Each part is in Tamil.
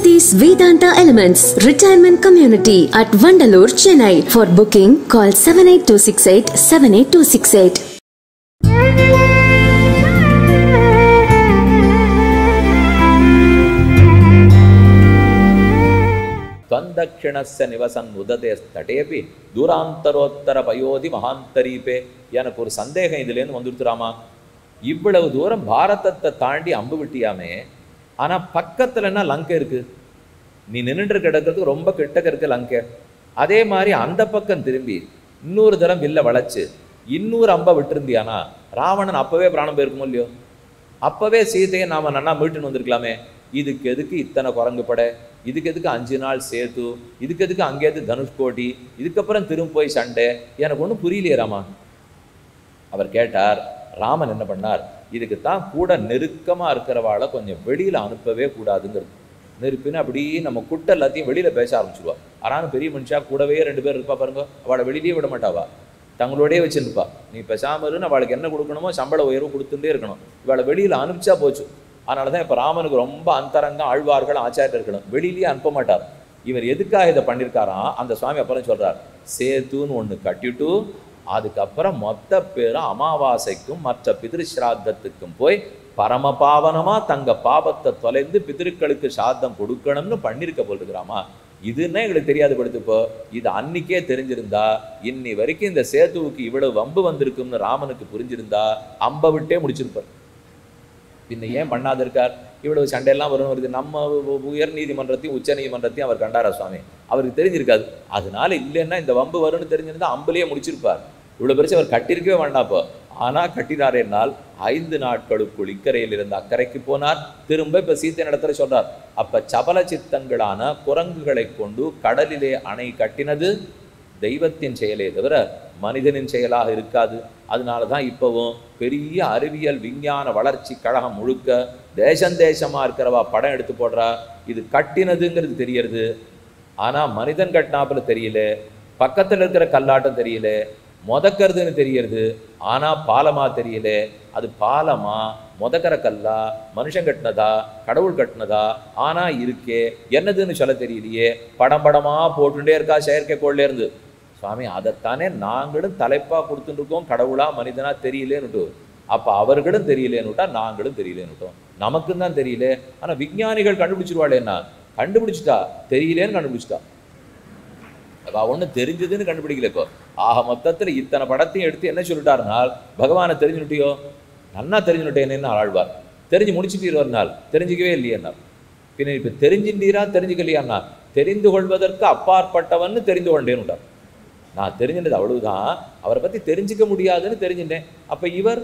Saty's Vedanta Elements Retirement Community at Vandalur, Chennai. For booking, call 78268 78268. த்வந்தக்ஷணஸ்ய நிவசன் உததே தடேபி தூராந்தரோத்தர பயோதி மகாந்தரீபே எனக்கு ஒரு சந்தேகம் இதுலேருந்து வந்துடுத்துராமா இவ்வளவு தூரம் பாரதத்தை தாண்டி அம்பு விட்டியாமே ஆனா பக்கத்துல என்ன லங்கை இருக்கு நீ நின்றுட்டு கிடக்கிறதுக்கு ரொம்ப கிட்டக்க இருக்கு லங்கை அதே மாதிரி அந்த பக்கம் திரும்பி இன்னொரு தரம் வில்ல வளைச்சு இன்னொரு அம்பை விட்டிருந்தியானா ராவணன் அப்பவே பிராணம் போயிருக்குமோ இல்லையோ அப்பவே சீதையை நாம நன்னா மீட்டுன்னு வந்திருக்கலாமே இதுக்கு எதுக்கு இத்தனை குரங்கு படை இதுக்கு எதுக்கு அஞ்சு நாள் சேத்து இதுக்கு எதுக்கு அங்கேருந்து தனுஷ்கோடி இதுக்கப்புறம் திரும்ப போய் சண்டை எனக்கு ஒன்றும் புரியலையே ராமா அவர் கேட்டார் ராமன் என்ன பண்ணார் இதுக்கு தான் கூட நெருக்கமாக இருக்கிறவாளை கொஞ்சம் வெளியில் அனுப்பவே கூடாதுங்கிறது நெருப்பின்னு அப்படியே நம்ம குட்டை எல்லாத்தையும் வெளியில் பேச ஆரம்பிச்சிருவா ஆனாலும் பெரிய மனுஷா கூடவே ரெண்டு பேர் இருப்பா பாருங்க அவளை வெளியிலேயே விட மாட்டாவா தங்களோடயே வச்சுருப்பா நீ பேசாம இருந்து அவளுக்கு என்ன கொடுக்கணுமோ சம்பள உயர்வு கொடுத்துட்டே இருக்கணும் இவளை வெளியில் அனுப்பிச்சா போச்சு அதனால தான் இப்போ ராமனுக்கு ரொம்ப அந்தரங்க ஆழ்வார்கள் ஆச்சாரியர்களும் வெளியிலேயே அனுப்ப மாட்டார் இவர் எதுக்காக இதை பண்ணியிருக்காராம் அந்த சுவாமி அப்புறம் சொல்றார் சேத்துன்னு ஒன்று கட்டிட்டு அதுக்கப்புறம் மொத்த பேரும் அமாவாசைக்கும் மற்ற பிதிருஸ்ராத்தத்துக்கும் போய் பரம பாவனமா தங்க பாவத்தை தொலைந்து பிதிருக்களுக்கு சாத்தம் கொடுக்கணும்னு பண்ணியிருக்க போட்டுக்கிறாமா இதுன்னா எங்களுக்கு தெரியாது படுத்துப்போ இது அன்னைக்கே தெரிஞ்சிருந்தா இன்னி வரைக்கும் இந்த சேத்துவுக்கு இவ்வளவு வம்பு வந்திருக்கும்னு ராமனுக்கு புரிஞ்சிருந்தா அம்பை விட்டே முடிச்சிருப்பார் பின்ன ஏன் பண்ணாது இருக்கார் இவ்வளவு சண்டையெல்லாம் வரும் வருது நம்ம உ- உயர் நீதிமன்றத்தையும் உச்ச நீதிமன்றத்தையும் அவர் கண்டாரா சுவாமி அவருக்கு தெரிஞ்சிருக்காது அதனால இல்லைன்னா இந்த வம்பு வரும்னு தெரிஞ்சிருந்தா அம்புலயே முடிச்சிருப்பார் இவ்வளவு பெருசு அவர் கட்டியிருக்கவே வேண்டாம் இப்போ ஆனா கட்டினார் என்னால் ஐந்து நாட்களுக்குள் இக்கரையில் இருந்து அக்கறைக்கு போனார் திரும்ப இப்ப சீத்தை நடத்துற சொல்றார் அப்ப சபல சித்தங்களான குரங்குகளை கொண்டு கடலிலே அணை கட்டினது தெய்வத்தின் செயலே தவிர மனிதனின் செயலாக இருக்காது அதனால தான் இப்போவும் பெரிய அறிவியல் விஞ்ஞான வளர்ச்சி கழகம் முழுக்க தேசம் தேசமா இருக்கிறவா படம் எடுத்து போடுறா இது கட்டினதுங்கிறது தெரியறது ஆனா மனிதன் கட்டினாப்புல தெரியல பக்கத்துல இருக்கிற கல்லாட்டம் தெரியல முதக்கறதுன்னு தெரியறது ஆனா பாலமா தெரியல அது பாலமா முதக்கற கல்லா மனுஷன் கட்டினதா கடவுள் கட்டினதா ஆனா இருக்கே என்னதுன்னு சொல்ல தெரியலையே படம் படமா போட்டுட்டே இருக்கா செயற்கைக்கோள்ல இருந்து சுவாமி அதைத்தானே நாங்களும் தலைப்பா கொடுத்துட்டு இருக்கோம் கடவுளா மனிதனா தெரியலேன்னுட்டு அப்ப அவர்களும் தெரியலேன்னுட்டா நாங்களும் தெரியலேன்னுட்டோம் நமக்கும் தான் தெரியல ஆனா விஞ்ஞானிகள் கண்டுபிடிச்சிருவாளேன்னா கண்டுபிடிச்சிட்டா தெரியலேன்னு கண்டுபிடிச்சிட்டா அவ ஒன்றும் தெரிஞ்சதுன்னு கண்டுபிடிக்கல இப்போ ஆக மொத்தத்துல இத்தனை படத்தையும் எடுத்து என்ன சொல்லிட்டாருனால் பகவானை தெரிஞ்சுனுட்டியோ நன்னா தெரிஞ்சுனுட்டேன்னு ஆழ்வார் தெரிஞ்சு முடிச்சுட்டீர் ஒரு நாள் தெரிஞ்சுக்கவே இல்லையேன்னார் பின்ன இப்ப தெரிஞ்சுட்டீரா தெரிஞ்சுக்கலையான்னா தெரிந்து கொள்வதற்கு அப்பாற்பட்டவன்னு தெரிந்து கொண்டேன்னுட்டார் நான் தெரிஞ்சினது அவ்வளவுதான் அவரை பத்தி தெரிஞ்சுக்க முடியாதுன்னு தெரிஞ்சுட்டேன் அப்ப இவர்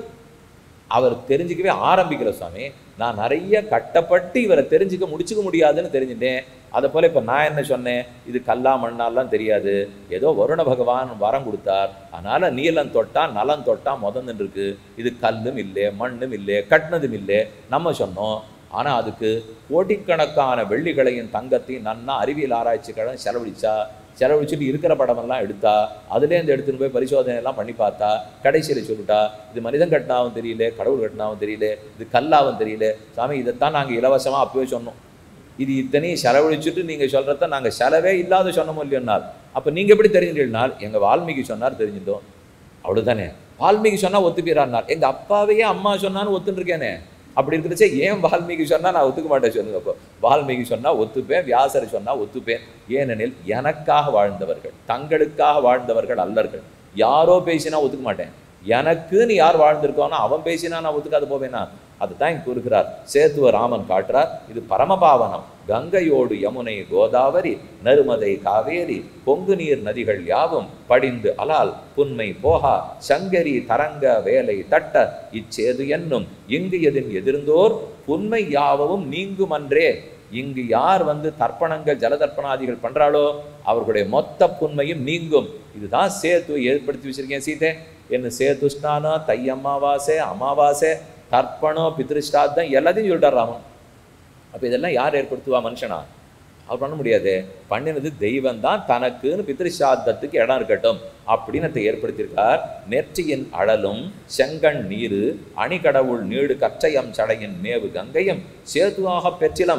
அவர் தெரிஞ்சுக்கவே ஆரம்பிக்கல சுவாமி நான் நிறைய கட்டப்பட்டு இவரை தெரிஞ்சுக்க முடிச்சுக்க முடியாதுன்னு தெரிஞ்சுட்டேன் அதை போல இப்போ நான் என்ன சொன்னேன் இது கல்லா மண்ணாலாம் தெரியாது ஏதோ வருண பகவான் வரம் கொடுத்தார் அதனால நீலம் தொட்டா நலம் தொட்டா முதன்னு இருக்கு இது கல்லும் இல்லை மண்ணும் இல்லை கட்டினதும் இல்லை நம்ம சொன்னோம் ஆனா அதுக்கு கோடிக்கணக்கான வெள்ளிகளையும் தங்கத்தையும் நன்னா அறிவியல் ஆராய்ச்சி கழகம் செலவழிச்சா செலவழிச்சுட்டு இருக்கிற படமெல்லாம் எடுத்தா அதுலேருந்து எடுத்துன்னு போய் பரிசோதனை எல்லாம் பண்ணி பார்த்தா கடைசியில் சொல்லிட்டா இது மனிதன் கட்டினாவும் தெரியல கடவுள் கட்டினாவும் தெரியல இது கல்லாவும் தெரியல சாமி இதைத்தான் நாங்கள் இலவசமாக அப்பவே சொன்னோம் இது இத்தனையும் செலவழிச்சுட்டு நீங்கள் சொல்கிறத நாங்கள் செலவே இல்லாத சொன்னோமோ இல்லையோனால் அப்போ நீங்கள் எப்படி தெரிஞ்சுட்டீங்கனால் எங்கள் வால்மீகி சொன்னார் தெரிஞ்சுட்டோம் அவ்வளவுதானே வால்மீகி சொன்னா ஒத்துப்பீரான்னார் எங்க அப்பாவையே அம்மா சொன்னான்னு ஒத்துன்னு இருக்கேனே அப்படி இருக்கிறச்சே ஏன் வால்மீகி சொன்னா நான் ஒத்துக்க மாட்டேன் சொல்லுங்க அப்போ வால்மீகி சொன்னா ஒத்துப்பேன் வியாசர் சொன்னா ஒத்துப்பேன் ஏனெனில் எனக்காக வாழ்ந்தவர்கள் தங்களுக்காக வாழ்ந்தவர்கள் அல்லர்கள் யாரோ பேசினா ஒத்துக்க மாட்டேன் எனக்குன்னு யார் வாழ்ந்திருக்கானோ அவன் பேசினா நான் ஒத்துக்காது போவேனா அதுதான் இங்க கூறுகிறார் சேத்துவ ராமன் காட்டுறார் இது பரமபாவனம் கங்கையோடு யமுனை கோதாவரி நருமதை காவேரி பொங்கு நீர் நதிகள் யாவும் படிந்து அலால் புன்மை போகா சங்கரி தரங்க வேலை தட்ட இச்சேது என்னும் இங்கு எதின் எதிர்ந்தோர் புன்மை யாவவும் நீங்குமன்றே இங்கு யார் வந்து தர்ப்பணங்கள் ஜலதர்ப்பணாதிகள் பண்றாளோ அவர்களுடைய மொத்த புண்மையும் நீங்கும் இதுதான் சேத்து ஏற்படுத்தி வச்சிருக்கேன் சீதே என்ன சேத்து ஸ்நானம் தை அமாவாசை அமாவாசை தர்ப்பணம் பித்ருஷ்டாத்தம் எல்லாத்தையும் சொல்லிட்டார் ராமன் அப்ப இதெல்லாம் யார் ஏற்படுத்துவா மனுஷனா அவர் பண்ண முடியாது பண்ணினது தெய்வம் தான் தனக்குன்னு பித்ருஷாத்தத்துக்கு இடம் இருக்கட்டும் அப்படின்னு அதை ஏற்படுத்தியிருக்கார் நெற்றியின் அழலும் செங்கண் நீரு அணிகடவுள் நீடு கற்றையம் சடையின் மேவு கங்கையும் சேதுவாக பெற்றிலம்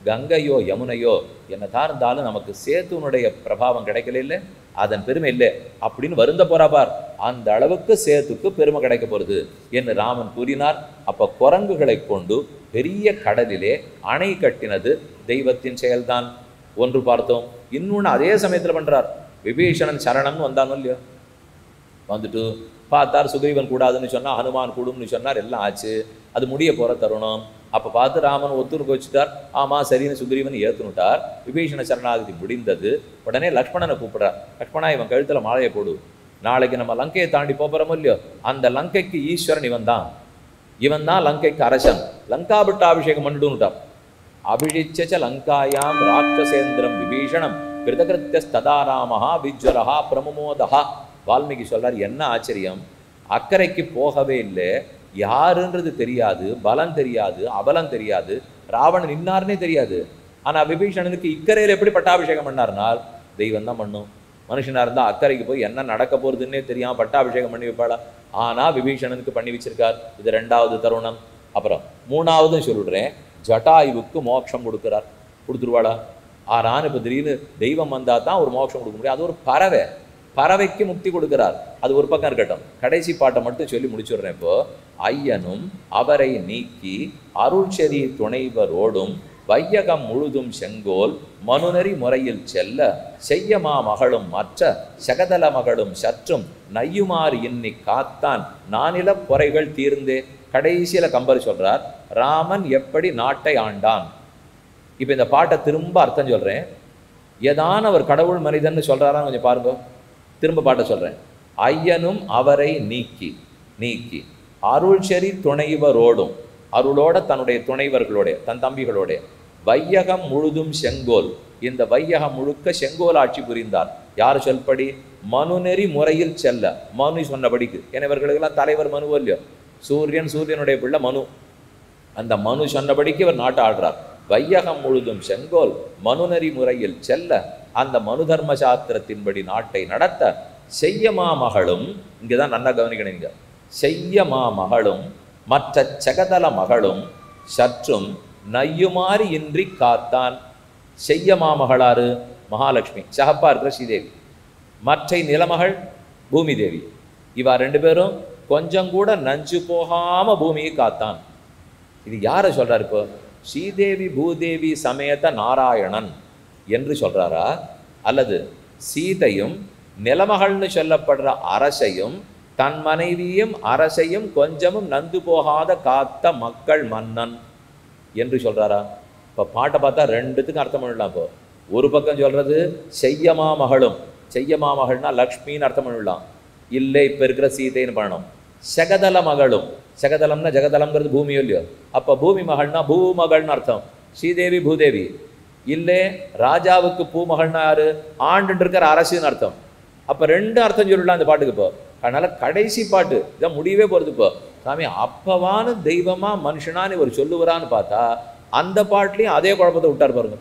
கங்கையோ யமுனையோ என்னதான் இருந்தாலும் நமக்கு சேத்துனுடைய பிரபாவம் கிடைக்கல இல்லை அதன் பெருமை இல்லை அப்படின்னு வருந்த போறா பார் அந்த அளவுக்கு சேத்துக்கு பெருமை கிடைக்க போறது என்று ராமன் கூறினார் அப்ப குரங்குகளை கொண்டு பெரிய கடலிலே அணை கட்டினது தெய்வத்தின் செயல்தான் ஒன்று பார்த்தோம் இன்னொன்று அதே சமயத்துல பண்றார் விபீஷணன் சரணம்னு வந்தானோ இல்லையோ வந்துட்டு பார்த்தார் சுக்ரீவன் கூடாதுன்னு சொன்னா ஹனுமான் கூடும்னு சொன்னார் எல்லாம் ஆச்சு அது முடிய போற தருணம் அப்ப பார்த்து ராமன் ஒத்துருக்கு வச்சுட்டார் ஆமா சரின்னு சுக்ரீவன் ஏத்துனுட்டார் விபீஷண சரணாகதி முடிந்தது உடனே லக்ஷ்மணனை கூப்பிடுறார் லக்ஷ்மணா இவன் கழுத்துல மாலையை போடு நாளைக்கு நம்ம லங்கையை தாண்டி போறோமோ இல்லையோ அந்த லங்கைக்கு ஈஸ்வரன் இவன் தான் இவன் தான் லங்கைக்கு அரசன் லங்காபிட்டாபிஷேகம் பண்ணிடுன்னுட்டார் அபிஷிச்ச லங்காயாம் ராட்சசேந்திரம் விபீஷணம் கிருதகிருத்தியஸ்ததா ராமஹா விஜ்வரஹா பிரமமோதஹா வால்மீகி சொல்றார் என்ன ஆச்சரியம் அக்கறைக்கு போகவே இல்லை யாருன்றது தெரியாது பலம் தெரியாது அபலம் தெரியாது ராவணன் இன்னார்னே தெரியாது ஆனா விபீஷணனுக்கு இக்கரையில் எப்படி பட்டாபிஷேகம் பண்ணார்னால் தெய்வம் தான் பண்ணும் மனுஷனா இருந்தா அக்கறைக்கு போய் என்ன நடக்க போறதுன்னே தெரியாம பட்டாபிஷேகம் பண்ணி வைப்பாளா ஆனா விபீஷணனுக்கு பண்ணி வச்சிருக்கார் இது ரெண்டாவது தருணம் அப்புறம் மூணாவதும் சொல்லிடுறேன் ஜட்டாயுவுக்கு மோட்சம் கொடுக்கிறார் கொடுத்துருவாளா ஆனான்னு இப்போ திடீர்னு தெய்வம் வந்தா தான் ஒரு மோட்சம் கொடுக்க முடியும் அது ஒரு பறவை பறவைக்கு முக்தி கொடுக்கிறார் அது ஒரு பக்கம் இருக்கட்டும் கடைசி பாட்டை மட்டும் சொல்லி முடிச்சுடுறேன் இப்போ ஐயனும் அவரை நீக்கி அருள்செறி துணைவரோடும் வையகம் முழுதும் செங்கோல் மனுநெறி முறையில் செல்ல செய்யமா மகளும் மற்ற சகதல மகளும் சற்றும் நையுமாறு இன்னி காத்தான் நானில பொறைகள் தீர்ந்தே கடைசியில கம்பர் சொல்றார் ராமன் எப்படி நாட்டை ஆண்டான் இப்போ இந்த பாட்டை திரும்ப அர்த்தம் சொல்றேன் ஏதான அவர் கடவுள் மனிதன்னு சொல்றாரான்னு கொஞ்சம் பாருங்க திரும்ப பாட்டை சொல்றேன் ஐயனும் அவரை நீக்கி நீக்கி அருள் செறி துணைவரோடும் அருளோட தன்னுடைய துணைவர்களோட தன் தம்பிகளோட வையகம் முழுதும் செங்கோல் இந்த வையகம் முழுக்க செங்கோல் ஆட்சி புரிந்தார் யார் சொல்படி மனுநெறி முறையில் செல்ல மனு சொன்னபடிக்கு ஏன்னா இவர்களுக்கெல்லாம் தலைவர் மனுவோ இல்லையோ சூரியன் சூரியனுடைய பிள்ளை மனு அந்த மனு சொன்னபடிக்கு இவர் நாட்டை ஆடுறார் வையகம் முழுதும் செங்கோல் மனுநெறி முறையில் செல்ல அந்த மனு தர்ம சாஸ்திரத்தின்படி நாட்டை நடத்த செய்யமா மகளும் இங்கதான் நல்லா கவனிக்கணும் இங்க செய்யமா மகளும் மற்ற செகதல மகளும் சற்றும் நையுமாறி இன்றி காத்தான் செய்யமா மகளாறு மகாலட்சுமி சகப்பா இருக்கிற ஸ்ரீதேவி மற்றை நிலமகள் பூமி தேவி இவா ரெண்டு பேரும் கொஞ்சம் கூட நஞ்சு போகாம பூமியை காத்தான் இது யாரை சொல்றாரு இப்போ ஸ்ரீதேவி பூதேவி சமேத நாராயணன் என்று சொல்றாரா அல்லது சீதையும் நிலமகள்னு சொல்லப்படுற அரசையும் தன் மனைவியும் அரசையும் கொஞ்சமும் நந்து போகாத காத்த மக்கள் மன்னன் என்று சொல்றாரா இப்போ பாட்டை பார்த்தா ரெண்டுத்துக்கும் அர்த்தம் பண்ணலாம் இப்போ ஒரு பக்கம் சொல்றது செய்யமா மகளும் செய்யமா மகள்னா லக்ஷ்மின்னு அர்த்தம் பண்ணலாம் இல்லை இப்போ இருக்கிற சீதைன்னு பண்ணணும் சகதல மகளும் சகதலம்னா ஜெகதலம்ங்கிறது பூமியோ இல்லையோ அப்போ பூமி மகள்னா பூமகள்னு அர்த்தம் ஸ்ரீதேவி பூதேவி இல்லை ராஜாவுக்கு பூமகள்னா யாரு ஆண்டு இருக்கிற அரசுன்னு அர்த்தம் அப்போ ரெண்டு அர்த்தம் சொல்லலாம் அந்த பாட்டுக்கு இப்போ அதனால கடைசி பாட்டு இதான் முடியவே போகிறது இப்போ சாமி அப்பவான தெய்வமா மனுஷனான்னு இவர் சொல்லுவரான்னு பார்த்தா அந்த பாட்டுலையும் அதே குழப்பத்தை விட்டார் பாருங்க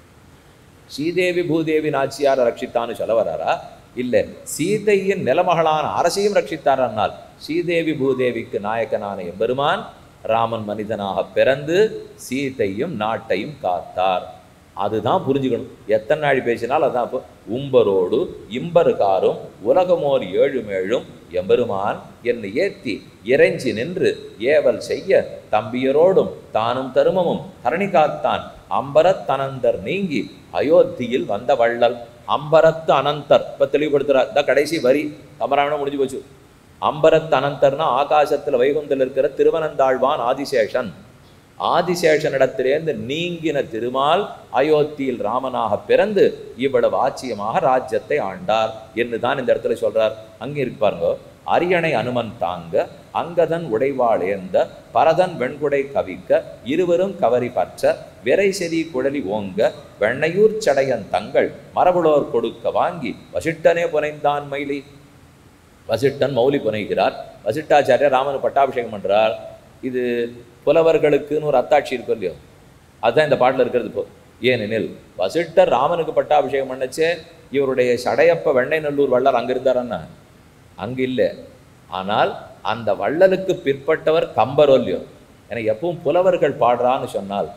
ஸ்ரீதேவி பூதேவி நாச்சியார் ரட்சித்தான்னு சொல்ல வராரா இல்லை சீதையின் நிலமகளான அரசையும் ரட்சித்தாரன்னால் ஸ்ரீதேவி பூதேவிக்கு நாயக்கனான எம்பெருமான் ராமன் மனிதனாக பிறந்து சீதையும் நாட்டையும் காத்தார் அதுதான் புரிஞ்சுக்கணும் எத்தனை நாள் பேசினாலும் அதான் இப்போ உம்பரோடு இம்பருகாரும் உலகமோர் ஏழுமேழும் எம்பெருமான் என்னை ஏத்தி இறைஞ்சி நின்று ஏவல் செய்ய தம்பியரோடும் தானும் தருமமும் தரணி காத்தான் அம்பரத் அனந்தர் நீங்கி அயோத்தியில் வந்த வள்ளல் அம்பரத்து அனந்தர் இப்ப தெளிவுபடுத்துறார் இந்த கடைசி வரி கமராமணம் முடிஞ்சு போச்சு அம்பரத் அனந்தர்னா ஆகாசத்துல வைகுந்தத்தில் இருக்கிற திருவனந்தாழ்வான் ஆதிசேஷன் ஆதிசேஷனிடத்திலேருந்து நீங்கின திருமால் அயோத்தியில் ராமனாக பிறந்து இவ்வளவு ஆட்சியமாக ராஜ்யத்தை ஆண்டார் என்று தான் இந்த இடத்துல சொல்றார் அங்கே இருக்கு பாருங்க அரியணை அனுமன் தாங்க அங்கதன் உடைவாளேந்த பரதன் வெண்குடை கவிக்க இருவரும் கவரி பற்ற விரை செறி குழலி ஓங்க வெண்ணையூர் சடையன் தங்கள் மரபுளோர் கொடுக்க வாங்கி வசிட்டனே புனைந்தான் மயிலி வசிட்டன் மௌலி புனைகிறார் வசிட்டாச்சாரியர் ராமனு பட்டாபிஷேகம் பண்றார் இது புலவர்களுக்குன்னு ஒரு அத்தாட்சி இருக்கும் இல்லையோ அதுதான் இந்த பாட்டில் இருக்கிறது இப்போ ஏனெனில் வசிட்டர் ராமனுக்கு பட்டாபிஷேகம் பண்ணச்சே இவருடைய சடையப்ப வெண்ணை நல்லூர் வள்ளல் அங்கே இருந்தாரன்னா அங்கே இல்லை ஆனால் அந்த வள்ளலுக்கு பிற்பட்டவர் கம்பர் இல்லையோ ஏன்னா எப்பவும் புலவர்கள் பாடுறான்னு சொன்னால்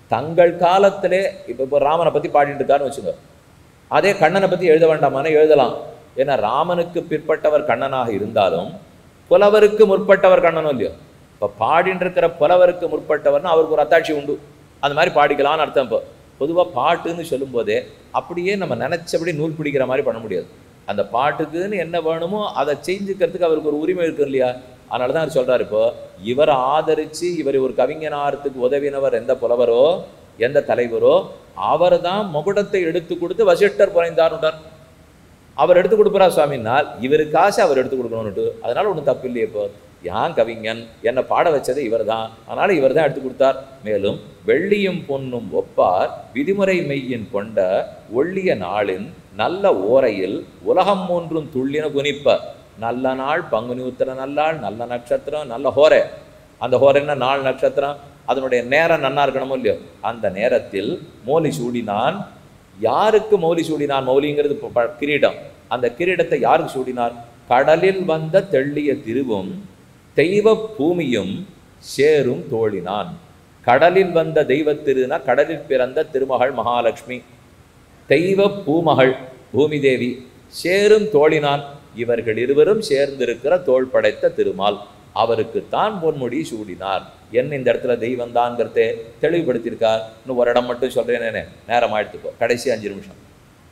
தங்கள் காலத்திலே இப்போ இப்போ ராமனை பற்றி பாடிட்டு இருக்காருன்னு வச்சுங்க அதே கண்ணனை பற்றி எழுத வேண்டாமான்னு எழுதலாம் ஏன்னா ராமனுக்கு பிற்பட்டவர் கண்ணனாக இருந்தாலும் புலவருக்கு முற்பட்டவர் கண்ணனும் இல்லையோ இப்போ பாடின்னு இருக்கிற புலவருக்கு முற்பட்டவர்னு அவருக்கு ஒரு அத்தாட்சி உண்டு அந்த மாதிரி பாடிக்கலாம்னு அர்த்தம் இப்போ பொதுவாக பாட்டுன்னு சொல்லும்போதே அப்படியே நம்ம நினச்சபடி நூல் பிடிக்கிற மாதிரி பண்ண முடியாது அந்த பாட்டுக்குன்னு என்ன வேணுமோ அதை செஞ்சுக்கிறதுக்கு அவருக்கு ஒரு உரிமை இருக்கு இல்லையா அதனால தான் அவர் சொல்றாரு இப்போ இவரை ஆதரிச்சு இவர் ஒரு கவிஞனாரத்துக்கு உதவினவர் எந்த புலவரோ எந்த தலைவரோ அவர் தான் மகுடத்தை எடுத்து கொடுத்து வசிஷ்டர் புனைந்தார்ன்றார் அவர் எடுத்து கொடுப்பாரா சுவாமினால் இவருக்காசு அவர் எடுத்து கொடுக்கணும்னுட்டு அதனால ஒன்றும் தப்பு இல்லையே இப்போ யான் கவிஞன் என்னை பாட வச்சது இவர்தான் அதனால இவர் தான் எடுத்து கொடுத்தார் மேலும் வெள்ளியும் பொன்னும் ஒப்பார் விதிமுறை மெய்யின் கொண்ட ஒள்ளிய நாளின் நல்ல ஓரையில் உலகம் மூன்றும் துள்ளின குனிப்ப நல்ல நாள் பங்குனி உத்திர நல்லாள் நல்ல நட்சத்திரம் நல்ல ஹோரை அந்த ஹோரைன்னா நாள் நட்சத்திரம் அதனுடைய நேரம் நன்னா இருக்கணுமோ இல்லையோ அந்த நேரத்தில் மோலி சூடினான் யாருக்கு மௌலி சூடினார் மௌலிங்கிறது ப- ப- கிரீடம் அந்த கிரீடத்தை யாருக்கு சூடினார் கடலில் வந்த தெள்ளிய திருவும் தெய்வ பூமியும் சேரும் தோழினான் கடலில் வந்த தெய்வத்திருனா கடலில் பிறந்த திருமகள் மகாலட்சுமி தெய்வ பூமகள் பூமி தேவி சேரும் தோழினான் இவர்கள் இருவரும் சேர்ந்திருக்கிற தோள் படைத்த திருமால் அவருக்குத்தான் பொன்முடி சூடினார் என்ன இந்த இடத்துல தெய்வம் தான்ங்கிறதே தெளிவுபடுத்தியிருக்கார் இன்னும் ஒரு இடம் மட்டும் சொல்றேனே நேரம் ஆயிடுத்துக்கோ கடைசி அஞ்சு நிமிஷம்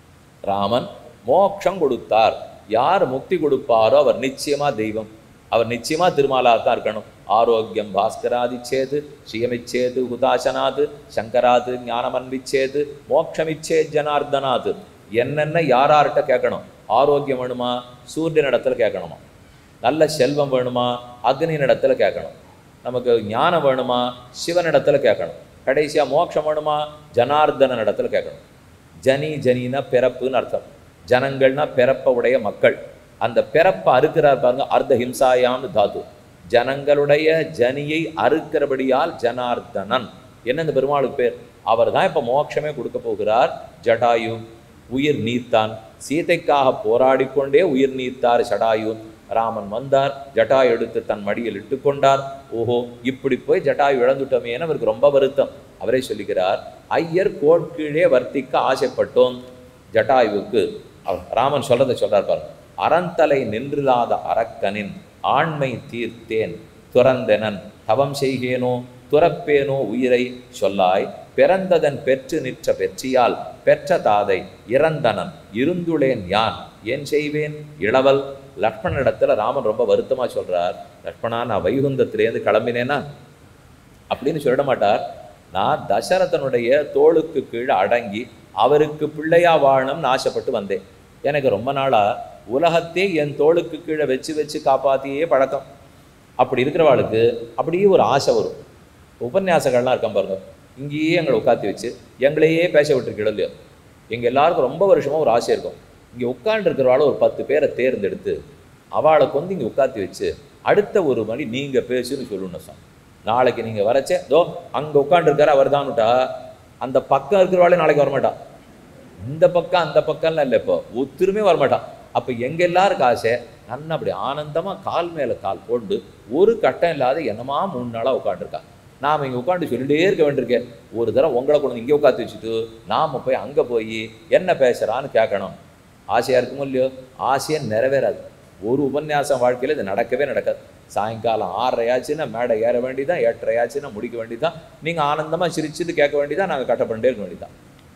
ராமன் மோட்சம் கொடுத்தார் யார் முக்தி கொடுப்பாரோ அவர் நிச்சயமா தெய்வம் அவர் நிச்சயமா திருமாலாக தான் இருக்கணும் ஆரோக்கியம் பாஸ்கராதிச்சேது ஸ்ரீயமிச்சேது ஹுதாசனாது சங்கராது ஞானமன்விச்சேது மோட்சமிச்சேத் ஜனார்தனாது என்னென்ன யாரார்கிட்ட கேட்கணும் ஆரோக்கியம் வேணுமா சூரியன் இடத்துல கேட்கணுமா நல்ல செல்வம் வேணுமா அக்னியின் இடத்துல கேட்கணும் நமக்கு ஞானம் வேணுமா சிவனிடத்துல கேட்கணும் கடைசியா மோட்சம் வேணுமா ஜனார்தனன் இடத்துல கேட்கணும் ஜனி ஜனினா பிறப்புன்னு அர்த்தம் ஜனங்கள்னா பிறப்ப உடைய மக்கள் அந்த பிறப்பை அறுக்கிறார் பாருங்க அர்த்த ஹிம்சாயாம்னு தாத்து ஜனங்களுடைய ஜனியை அறுக்கிறபடியால் ஜனார்தனன் என்ன இந்த பெருமாளுக்கு பேர் அவர் தான் இப்போ மோட்சமே கொடுக்க போகிறார் ஜடாயு உயிர் நீத்தான் சீதைக்காக போராடிக்கொண்டே உயிர் நீத்தார் ஜடாயு ராமன் வந்தார் ஜட்டாயு எடுத்து தன் மடியில் இட்டுக்கொண்டார் ஓஹோ இப்படி போய் ஜட்டாயு இழந்துட்டோமேன்னு அவருக்கு ரொம்ப வருத்தம் அவரே சொல்லுகிறார் ஐயர் கோட்கீழே வர்த்திக்க ஆசைப்பட்டோம் ஜட்டாயுவுக்கு அவர் ராமன் சொல்றதை சொல்றார் பாருங்க அறந்தலை நின்றில்லாத அரக்கனின் ஆண்மை தீர்த்தேன் துறந்தனன் தவம் செய்கேனோ துறப்பேனோ உயிரை சொல்லாய் பிறந்ததன் பெற்று நிற்ற பெற்றியால் பெற்ற தாதை இறந்தனன் இருந்துளேன் யான் ஏன் செய்வேன் இளவல் லக்ஷ்மணனிடத்துல ராமன் ரொம்ப வருத்தமா சொல்றார் லக்ஷ்மணா நான் வைகுந்தத்திலேருந்து கிளம்பினேனா அப்படின்னு சொல்லிட மாட்டார் நான் தசரதனுடைய தோளுக்கு கீழே அடங்கி அவருக்கு பிள்ளையா வாழணும்னு ஆசைப்பட்டு வந்தேன் எனக்கு ரொம்ப நாளா உலகத்தே என் தோளுக்கு கீழே வச்சு வச்சு காப்பாத்தியே பழக்கம் அப்படி இருக்கிறவாளுக்கு அப்படியே ஒரு ஆசை வரும் உபன்யாசங்கள்லாம் இருக்கான் பாருங்க இங்கேயே எங்களை உட்காத்தி வச்சு எங்களையே பேச விட்டுருக்கீங்க இல்லையோ எங்க எல்லாருக்கும் ரொம்ப வருஷமா ஒரு ஆசை இருக்கும் இங்க உட்காந்துருக்கிறவாள ஒரு பத்து பேரை தேர்ந்தெடுத்து அவளை கொண்டு இங்க உட்காத்தி வச்சு அடுத்த ஒரு மணி நீங்க பேசுன்னு சொல்லணும் சார் நாளைக்கு நீங்க வரச்சே தோ அங்க உட்காந்துருக்காரு அவர் தான்னுட்டா அந்த பக்கம் இருக்கிறவாளே நாளைக்கு வரமாட்டான் இந்த பக்கம் அந்த பக்கம்லாம் இல்லை இப்போ ஒத்துருமே வரமாட்டான் அப்போ எங்க எல்லாருக்கும் ஆசை நன்னா அப்படி ஆனந்தமா கால் மேல கால் போட்டு ஒரு கட்டம் இல்லாத என்னமா மூணு நாளா உட்காந்துருக்கா நாம இங்க உட்காந்து சொல்லிட்டே இருக்க வேண்டியிருக்கேன் ஒரு தடவை உங்களை கொண்டு வந்து இங்கே உட்காந்து வச்சுட்டு நாம போய் அங்க போய் என்ன பேசுறான்னு கேட்கணும் ஆசையா இருக்குமோ இல்லையோ ஆசையை நிறைவேறாது ஒரு உபன்யாசம் வாழ்க்கையில இது நடக்கவே நடக்காது சாயங்காலம் ஆறரையாச்சுன்னா மேடை ஏற வேண்டியதான் எட்டரையாச்சுன்னா முடிக்க வேண்டியதான் நீங்க ஆனந்தமா சிரிச்சுட்டு கேட்க வேண்டியதான் நாங்க கட்ட பண்ணிட்டே இருக்க வேண்டியதான்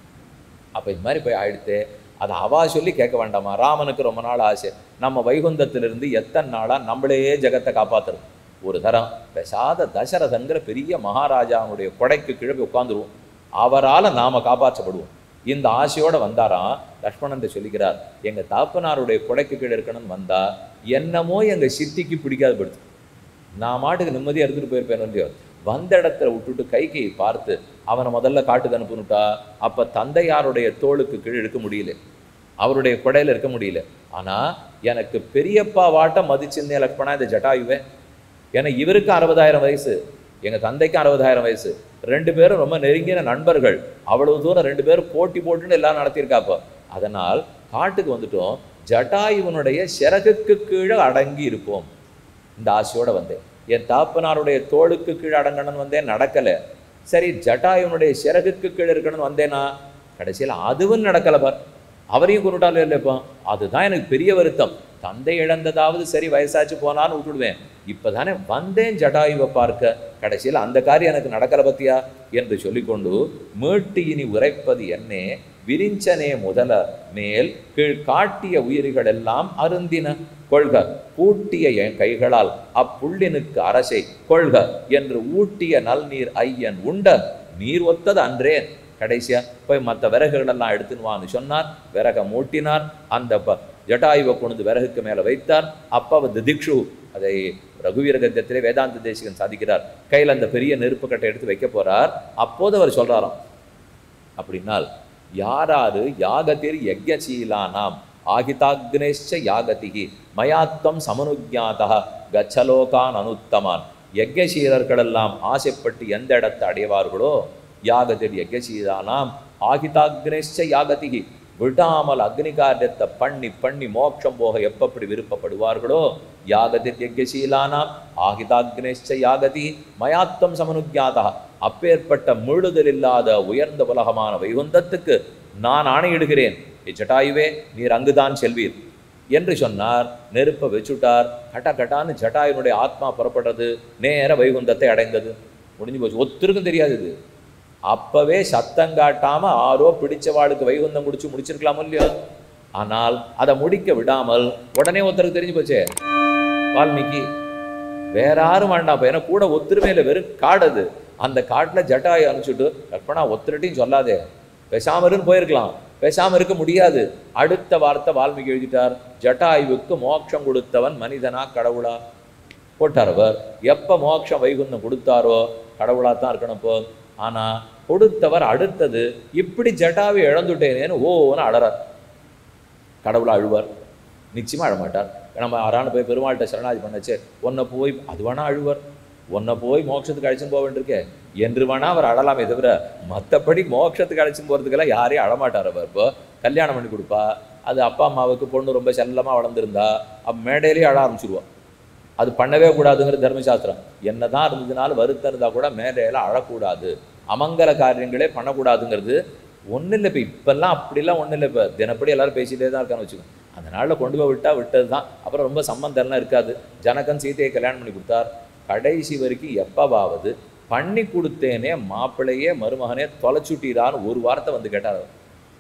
அப்போ இது மாதிரி போய் ஆயிடுத்து அதை அவா சொல்லி கேட்க வேண்டாமா ராமனுக்கு ரொம்ப நாள் ஆசை நம்ம வைகுந்தத்திலிருந்து எத்தனை நாளா நம்மளே ஜெகத்தை காப்பாத்துறது ஒரு தரம் பெசாத தசரதங்கிற பெரிய மகாராஜாவுடைய கொடைக்கு கீழே போய் உட்காந்துருவோம் அவரால் நாம காப்பாற்றப்படுவோம் இந்த ஆசையோட வந்தாராம் லக்ஷ்மணன் சொல்லிக்கிறார் எங்க தாப்பனாருடைய கொடைக்கு கீழே இருக்கணும்னு வந்தா என்னமோ எங்க சித்திக்கு பிடிக்காது படுத்து நான் மாட்டுக்கு நிம்மதியாக எடுத்துகிட்டு போயிருப்பேன் இல்லையோ வந்த இடத்துல விட்டுட்டு கைகையை பார்த்து அவனை முதல்ல காட்டுக்கு அனுப்புனுட்டா அப்போ தந்தையாருடைய தோளுக்கு கீழே இருக்க முடியல அவருடைய கொடையில இருக்க முடியல ஆனா எனக்கு பெரியப்பா வாட்டம் மதிச்சிருந்தே லக்ஷ்மணா இந்த ஜட்டாயுவே ஏன்னா இவருக்கு அறுபதாயிரம் வயசு எங்க தந்தைக்கு அறுபதாயிரம் வயசு ரெண்டு பேரும் ரொம்ப நெருங்கின நண்பர்கள் அவ்வளவு தூரம் ரெண்டு பேரும் போட்டி போட்டுன்னு எல்லாம் நடத்தியிருக்காப்போ அதனால் காட்டுக்கு வந்துட்டோம் ஜட்டாயுவனுடைய சிறகுக்கு கீழே அடங்கி இருப்போம் இந்த ஆசையோட வந்தேன் என் தாப்பனாருடைய தோளுக்கு கீழே அடங்கணும்னு வந்தேன் நடக்கலை சரி ஜட்டாயுனுடைய சிறகுக்கு கீழே இருக்கணும்னு வந்தேனா கடைசியில் அதுவும் நடக்கல பார் அவரையும் கொண்டுட்டாலும் இல்லைப்பா அதுதான் எனக்கு பெரிய வருத்தம் தந்தை இழந்ததாவது சரி வயசாச்சு போனான்னு விட்டுடுவேன் இப்பதானே வந்தேன் ஜட்டாயுவை பார்க்க கடைசியில் அந்த காரியம் எனக்கு நடக்கல பத்தியா என்று சொல்லிக்கொண்டு மீட்டு இனி உரைப்பது என்னே விரிஞ்சனே முதல மேல் கீழ் காட்டிய உயிர்கள் எல்லாம் அருந்தின கொள்க பூட்டிய என் கைகளால் அப்புள்ளினுக்கு அரசை கொள்க என்று ஊட்டிய நல்நீர் ஐயன் உண்ட நீர் ஒத்தது அன்றேன் கடைசியா போய் மற்ற விறகுகளெல்லாம் எடுத்துன்னு வான்னு சொன்னார் விறக மூட்டினார் அந்த ப ஜட்டாயுவை கொண்டு விறகுக்கு மேலே வைத்தார் அப்ப வந்து திக்ஷு அதை ரகுவீர கத்தியத்திலே வேதாந்த தேசிகன் சாதிக்கிறார் கையில் அந்த பெரிய நெருப்பு கட்டை எடுத்து வைக்க போறார் அப்போது அவர் சொல்றாராம் அப்படின்னால் யாராரு யாகதிர் யஜ்யசீலானாம் ஆகிதாக்னேஷ்ச யாகதிகி மயாத்வம் சமனுஜாதா கச்சலோகான் அனுத்தமான் யஜ்யசீலர்களெல்லாம் ஆசைப்பட்டு எந்த இடத்தை அடைவார்களோ யாகதிர் யஜ்யசீலானாம் ஆகிதாக்னேஷ்ச யாகதிகி விடாமல் அக்னி காரியத்தை பண்ணி பண்ணி மோட்சம் போக எப்பப்படி விருப்பப்படுவார்களோ யாகதிர் யஜ்யசீலானாம் ஆகிதாக்னேஷ்ச யாகதி மயாத்வம் சமனுஜாதா அப்பேற்பட்ட முழுதல் இல்லாத உயர்ந்த உலகமான வைகுந்தத்துக்கு நான் ஆணையிடுகிறேன் இச்சட்டாயுவே நீர் அங்குதான் செல்வீர் என்று சொன்னார் நெருப்பை வச்சுட்டார் கட்ட கட்டான்னு ஜட்டாயுனுடைய ஆத்மா புறப்படுறது நேர வைகுந்தத்தை அடைந்தது முடிஞ்சு போச்சு ஒத்தருக்கும் தெரியாது இது அப்பவே சத்தம் காட்டாம ஆரோ பிடிச்சவாளுக்கு வைகுந்தம் முடிச்சு முடிச்சிருக்கலாமோ இல்லையோ ஆனால் அதை முடிக்க விடாமல் உடனே ஒருத்தருக்கு தெரிஞ்சு போச்சே வால்மீகி வேற யாரும் வேண்டாம் இப்ப ஏன்னா கூட ஒத்துருமையில வெறும் காடு அது அந்த காட்டுல ஜட்டாயை அனுப்பிச்சுட்டு கற்பனா ஒத்துரட்டையும் சொல்லாதே பேசாம இருன்னு போயிருக்கலாம் பேசாம இருக்க முடியாது அடுத்த வார்த்தை வால்மீகி எழுதிட்டார் ஜட்டாயுவுக்கு மோட்சம் கொடுத்தவன் மனிதனா கடவுளா போட்டார் அவர் எப்ப மோட்சம் வைகுந்தம் கொடுத்தாரோ கடவுளா தான் இருக்கணும் இப்போ ஆனா கொடுத்தவர் அடுத்தது இப்படி ஜட்டாவை இழந்துட்டேனேன்னு ஓன்னு அழறார் கடவுளை அழுவார் நிச்சயமா அழமாட்டார் நம்ம யாரான போய் பெருமாள்கிட்ட சரணாதி பண்ணச்சே உன்னை போய் அது வேணா அழுவார் உன்னை போய் மோட்சத்துக்கு அழைச்சுன்னு போக வேண்டியிருக்கே என்று வேணா அவர் அழலாமே தவிர மற்றபடி மோட்சத்துக்கு அழைச்சுன்னு போகிறதுக்கெல்லாம் யாரையும் அழமாட்டார் அவர் இப்போ கல்யாணம் பண்ணி கொடுப்பா அது அப்பா அம்மாவுக்கு பொண்ணு ரொம்ப செல்லமாக வளர்ந்துருந்தா அப்ப மேடையிலேயே அழ ஆரம்பிச்சிருவா அது பண்ணவே கூடாதுங்கிறது தர்மசாஸ்திரம் என்னதான் இருந்ததுனாலும் வருத்தம் இருந்தால் கூட மேடையில் அழக்கூடாது அமங்கல காரியங்களே பண்ணக்கூடாதுங்கிறது ஒன்றும் இல்லை இப்போ இப்போல்லாம் அப்படிலாம் ஒன்றும் இல்லை இப்போ தினப்படி எல்லாரும் பேசிகிட்டே தான் இருக்கான்னு வச்சுக்கோங்க அந்த நாளில் கொண்டு போய் விட்டா விட்டது தான் அப்புறம் ரொம்ப சம்மந்தம்லாம் இருக்காது ஜனகன் சீதையை கல்யாணம் பண்ணி கொடுத்தார் கடைசி வரைக்கும் எப்பவாவது பண்ணி கொடுத்தேனே மாப்பிள்ளையே மருமகனே தொலைச்சுட்டீரான்னு ஒரு வார்த்தை வந்து கேட்டார் அவர்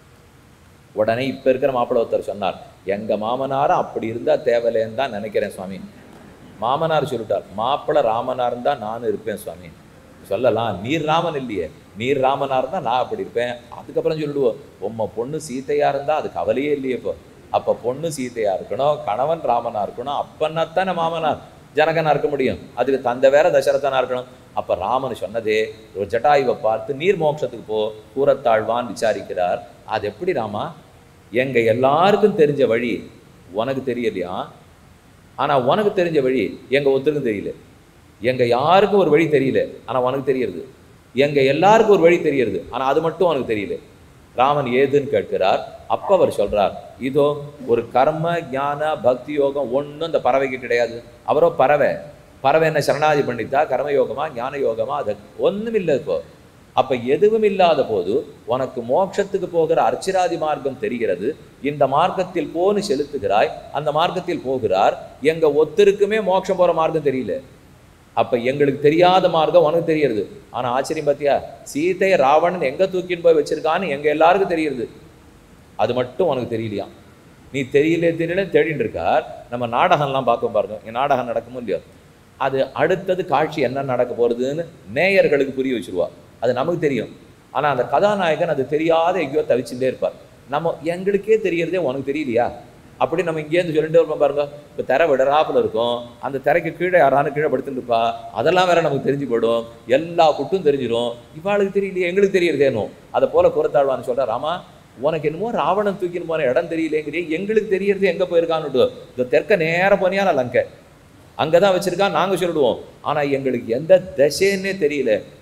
உடனே இப்போ இருக்கிற மாப்பிள்ளை ஒருத்தர் சொன்னார் எங்கள் மாமனாரும் அப்படி இருந்தால் தேவையில்லைன்னு தான் நினைக்கிறேன் சுவாமி மாமனார் சொல்லிட்டார் மாப்பிள்ளை ராமனாக இருந்தால் நானும் இருப்பேன் சுவாமி சொல்லலாம் நீர் ராமன் இல்லையே நீர் ராமனாக இருந்தால் நான் அப்படி இருப்பேன் அதுக்கப்புறம் சொல்லிடுவோம் உம்ம பொண்ணு சீத்தையாக இருந்தால் அது கவலையே இல்லையே இப்போ அப்போ பொண்ணு சீத்தையாக இருக்கணும் கணவன் ராமனாக இருக்கணும் அப்பன்னா தானே மாமனார் ஜனகனாக இருக்க முடியும் அதுக்கு தந்தை வேற தசரதனாக இருக்கணும் அப்போ ராமன் சொன்னதே ஒரு ஜட்டாயுவை பார்த்து நீர் மோட்சத்துக்கு போ கூறத்தாழ்வான் விசாரிக்கிறார் அது எப்படி ராமா எங்க எல்லாருக்கும் தெரிஞ்ச வழி உனக்கு தெரியலையா ஆனா உனக்கு தெரிஞ்ச வழி எங்க ஒருத்தருக்கும் தெரியல எங்க யாருக்கும் ஒரு வழி தெரியல ஆனா உனக்கு தெரியறது எங்க எல்லாருக்கும் ஒரு வழி தெரியறது ஆனா அது மட்டும் உனக்கு தெரியல ராமன் ஏதுன்னு கேட்கிறார் அப்ப அவர் சொல்றார் இதோ ஒரு கர்ம ஞான பக்தி யோகம் ஒண்ணும் இந்த பறவைக்கு கிடையாது அவரோ பறவை பறவை என்ன சரணாதி பண்ணித்தா கர்மயோகமா ஞான யோகமா அது ஒண்ணும் இல்லை இப்போ அப்ப எதுவும் இல்லாத போது உனக்கு மோட்சத்துக்கு போகிற அர்ச்சிராதி மார்க்கம் தெரிகிறது இந்த மார்க்கத்தில் போன்னு செலுத்துகிறாய் அந்த மார்க்கத்தில் போகிறார் எங்க ஒத்தருக்குமே மோட்சம் போற மார்க்கம் தெரியல அப்ப எங்களுக்கு தெரியாத மார்க்கம் உனக்கு தெரியறது ஆனா ஆச்சரியம் பாத்தியா சீதையை ராவணன் எங்க தூக்கின்னு போய் வச்சிருக்கான்னு எங்க எல்லாருக்கும் தெரியுது அது மட்டும் உனக்கு தெரியலையா நீ தெரியல தெரியல தேடிட்டு இருக்கார் நம்ம நாடகம்லாம் பார்க்க பாருங்க இங்க நாடகம் நடக்குமோ இல்லையோ அது அடுத்தது காட்சி என்ன நடக்க போறதுன்னு நேயர்களுக்கு புரிய வச்சிருவா அது நமக்கு தெரியும் ஆனா அந்த கதாநாயகன் அது தெரியாத எங்கேயோ தவிச்சுட்டே இருப்பார் நம்ம எங்களுக்கே தெரியறதே உனக்கு தெரியலையா அப்படி நம்ம இங்கேருந்து சொல்லிட்டு இருப்போம் பாருங்க இப்போ திரை விடறாப்புல இருக்கும் அந்த திரைக்கு கீழே யாரானு கீழே படுத்துட்டு இருப்பா அதெல்லாம் வேற நமக்கு தெரிஞ்சு போயிடும் எல்லா குட்டும் தெரிஞ்சிடும் இவாளுக்கு தெரியலையே எங்களுக்கு தெரியறதேனோ அதை போல குரத்தாழ்வான்னு சொல்ற ராமா உனக்கு என்னமோ ராவணன் தூக்கின்னு போன இடம் தெரியலேங்கிறியே எங்களுக்கு தெரியறது எங்க போயிருக்கான்னு இந்த தெற்க நேர போனியா லங்கை அங்கே தான் வச்சிருக்கான் நாங்கள் சொல்லிடுவோம் ஆனால் எங்களுக்கு எந்த திசைன்னே தெரியல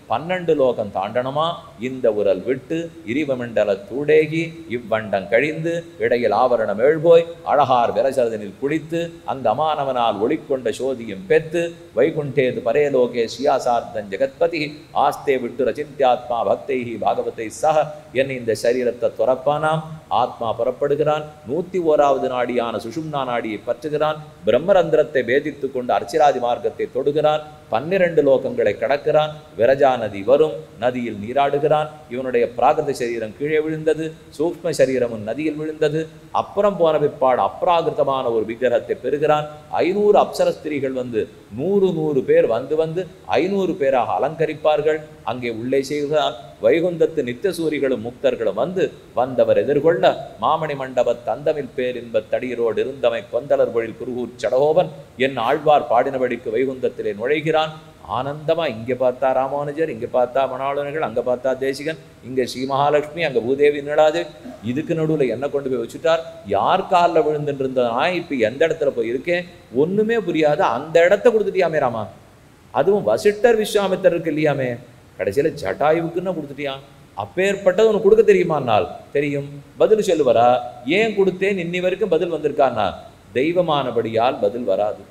பன்னெண்டு லோகம் தாண்டணுமா இந்த உரல் விட்டு இரிவமண்டல தூடேகி இவ்வண்டம் கழிந்து இடையில் ஆவரணம் எழுபோய் அழகார் விரசரதனில் குளித்து அந்த அமானவனால் ஒளிக்கொண்ட சோதியும் பெத்து வைகுண்டேது பரேலோகே சியாசார்த்தன் ஜெகத்பதி ஆஸ்தே விட்டு ரச்சிந்தியாத்மா பக்தைஹி பாகவதை சக என் இந்த சரீரத்தை துறப்பானாம் ஆத்மா புறப்படுகிறான் நூத்தி ஓராவது நாடியான சுஷும்னா நாடியை பற்றுகிறான் பிரம்மரந்திரத்தை பேதித்துக் கொண்டு அர்ச்சிராதி மார்க்கத்தை தொடுகிறான் பன்னிரண்டு லோகங்களை கடக்கிறான் விரஜா நதி வரும் நதியில் நீராடுகிறான் இவனுடைய பிராகிருத சரீரம் கீழே விழுந்தது சூக்ம சரீரமும் நதியில் விழுந்தது அப்புறம் போன பிற்பாடு அப்ராகிருதமான ஒரு விக்கிரகத்தை பெறுகிறான் ஐநூறு அப்சர ஸ்திரீகள் வந்து நூறு நூறு பேர் வந்து வந்து ஐநூறு பேராக அலங்கரிப்பார்கள் அங்கே உள்ளே செய்கிறான் வைகுந்தத்து நித்தியசூரிகளும் முக்தர்களும் வந்து வந்தவர் எதிர்கொள்ள மாமணி மண்டப தந்தமில் பேர் இன்பத் தடியரோடு இருந்தமை கொந்தலர் பொழில் குருகூர் சடகோபன் என் ஆழ்வார் பாடினபடிக்கு வைகுந்தத்திலே நுழைகிறான் ஆனந்தமா இங்கே பார்த்தா ராமானுஜர் இங்கே பார்த்தா மணாளர்கள் அங்கே பார்த்தா தேசிகன் இங்கே ஸ்ரீ மகாலட்சுமி அங்கே பூதேவி நீளாதேவி இதுக்கு நடுவில் என்ன கொண்டு போய் வச்சுட்டார் யார் காலில் விழுந்துட்டு இருந்ததுனா இப்போ எந்த இடத்துல போய் இருக்கேன் ஒன்றுமே புரியாது அந்த இடத்த கொடுத்துட்டியாமே ராமா அதுவும் வசிட்டர் விஸ்வாமித்தருக்கு இல்லையாமே கடைசியில் ஜட்டாயுவுக்குன்னு கொடுத்துட்டியான் அப்பேற்பட்டது உனக்கு கொடுக்க தெரியுமானால் தெரியும் பதில் சொல்லுவரா ஏன் கொடுத்தேன் இன்னி வரைக்கும் பதில் வந்திருக்கான்னா தெய்வமானபடியால் பதில் வராது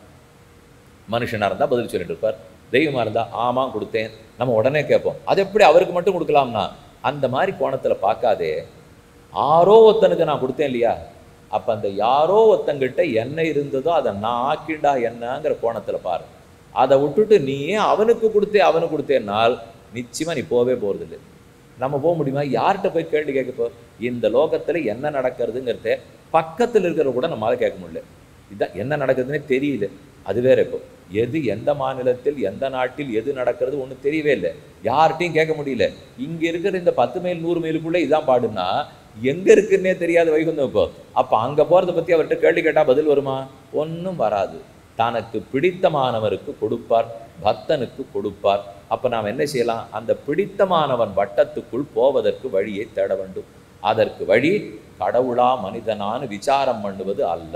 மனுஷனாக இருந்தால் பதில் சொல்லிட்டு இருப்பார் தெய்வமாக இருந்தால் ஆமாம் கொடுத்தேன் நம்ம உடனே கேட்போம் அது எப்படி அவருக்கு மட்டும் கொடுக்கலாம்னா அந்த மாதிரி கோணத்தில் பார்க்காதே ஆரோ ஒருத்தனுக்கு நான் கொடுத்தேன் இல்லையா அப்போ அந்த யாரோ ஒருத்தங்கிட்ட என்ன இருந்ததோ அதை நான் ஆக்கிண்டா என்னங்கிற கோணத்தில் பாரு அதை விட்டுட்டு நீயே அவனுக்கு கொடுத்தே அவனுக்கு கொடுத்தேன்னால் நிச்சயமாக நீ போகவே போகிறதில்லை நம்ம போக முடியுமா யார்கிட்ட போய் கேள்வி கேட்கப்போ இந்த லோகத்தில் என்ன நடக்கிறதுங்கிறத பக்கத்தில் இருக்கிறத கூட நம்மளால கேட்க முடியல இதான் என்ன நடக்குதுன்னே தெரியல அது வேற இப்போ எது எந்த மாநிலத்தில் எந்த நாட்டில் எது நடக்கிறது ஒன்றும் தெரியவே இல்லை யார்கிட்டையும் கேட்க முடியல இங்கே இருக்கிற இந்த பத்து மைல் நூறு மைலுக்குள்ளே இதான் பாடுனா எங்கே இருக்குன்னே தெரியாத வைகுந்தம் இப்போ அப்போ அங்கே போகிறத பற்றி அவர்கிட்ட கேள்வி கேட்டால் பதில் வருமா ஒன்றும் வராது தனக்கு பிடித்தமானவருக்கு கொடுப்பார் பக்தனுக்கு கொடுப்பார் அப்போ நாம் என்ன செய்யலாம் அந்த பிடித்தமானவன் வட்டத்துக்குள் போவதற்கு வழியை தேட வேண்டும் அதற்கு வழி கடவுளா மனிதனான்னு விசாரம் பண்ணுவது அல்ல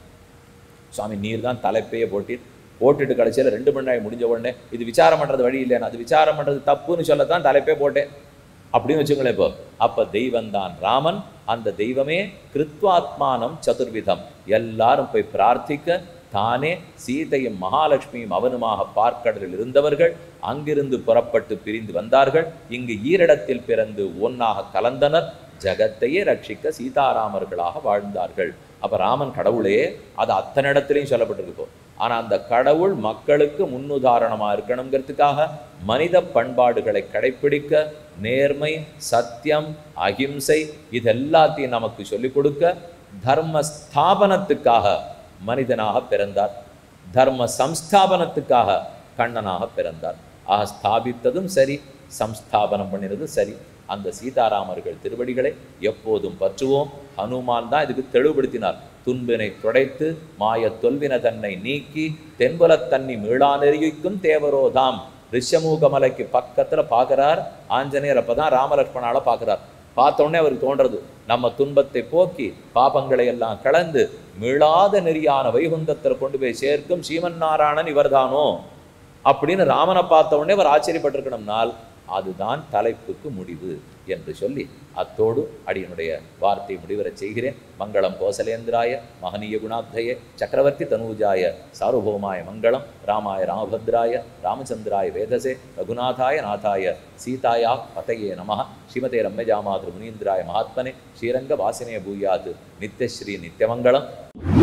சுவாமி நீர் தான் தலைப்பையே போட்டிட்டு போட்டுட்டு கடைசியில் ரெண்டு மணி நேரம் முடிஞ்ச உடனே இது விசாரம் பண்ணுறது வழி இல்லைன்னு அது விசாரம் பண்ணுறது தப்புன்னு சொல்லத்தான் தலைப்பே போட்டேன் அப்படின்னு வச்சுங்களேன் இப்போ அப்போ தெய்வம்தான் ராமன் அந்த தெய்வமே கிருத்வாத்மானம் சதுர்விதம் எல்லாரும் போய் பிரார்த்திக்க தானே சீதையும் மகாலட்சுமியும் அவனுமாக பார்க்கடலில் இருந்தவர்கள் அங்கிருந்து புறப்பட்டு பிரிந்து வந்தார்கள் இங்கு ஈரிடத்தில் பிறந்து ஒன்னாக கலந்தனர் ஜகத்தையே ரட்சிக்க சீதாராமர்களாக வாழ்ந்தார்கள் அப்ப ராமன் கடவுளே அது அத்தனை இடத்துலையும் சொல்லப்பட்டிருக்கு இப்போ ஆனா அந்த கடவுள் மக்களுக்கு முன்னுதாரணமா இருக்கணுங்கிறதுக்காக மனித பண்பாடுகளை கடைப்பிடிக்க நேர்மை சத்தியம் அகிம்சை இது எல்லாத்தையும் நமக்கு சொல்லிக் கொடுக்க தர்ம ஸ்தாபனத்துக்காக மனிதனாக பிறந்தார் தர்ம சம்ஸ்தாபனத்துக்காக கண்ணனாக பிறந்தார் ஆக ஸ்தாபித்ததும் சரி சம்ஸ்தாபனம் பண்ணினதும் சரி அந்த சீதாராமர்கள் திருவடிகளை எப்போதும் பற்றுவோம் ஹனுமான் தான் இதுக்கு தெளிவுபடுத்தினார் துன்பினை துடைத்து மாய தொல்வின தன்னை நீக்கி தென்புலத் தண்ணி மீளா நெறிக்கும் தேவரோதாம் ரிஷமூக மலைக்கு பக்கத்துல பார்க்கறார் ஆஞ்சநேயர் அப்பதான் ராமலட்சுமணால பார்க்கறார் பார்த்த உடனே அவருக்கு தோன்றது நம்ம துன்பத்தை போக்கி பாபங்களை எல்லாம் கலந்து மீளாத நெறியான வைகுந்தத்தில் கொண்டு போய் சேர்க்கும் சீமன் நாராயணன் இவர்தானோ அப்படின்னு ராமனை பார்த்த உடனே அவர் ஆச்சரியப்பட்டிருக்கணும்னால் அதுதான் தலைப்புக்கு முடிவு என்று சொல்லி அத்தோடு அடியனுடைய வார்த்தை முடிவரச் செய்கிறேன் மங்களம் கோசலேந்திராய மகனீய குணாப்தய சக்கரவர்த்தி தனூஜாய சார்வபௌமாய மங்களம் ராமாய ராமபத்ராய ராமச்சந்திராய வேதசே ரகுநாதாய நாதாய சீதாயா பதையே நம ஸ்ரீமதே ரம்யஜாமாதிரு முனீந்திராய மகாத்மனே ஸ்ரீரங்க வாசினே பூயாத் நித்யஸ்ரீ நித்யமங்கலம்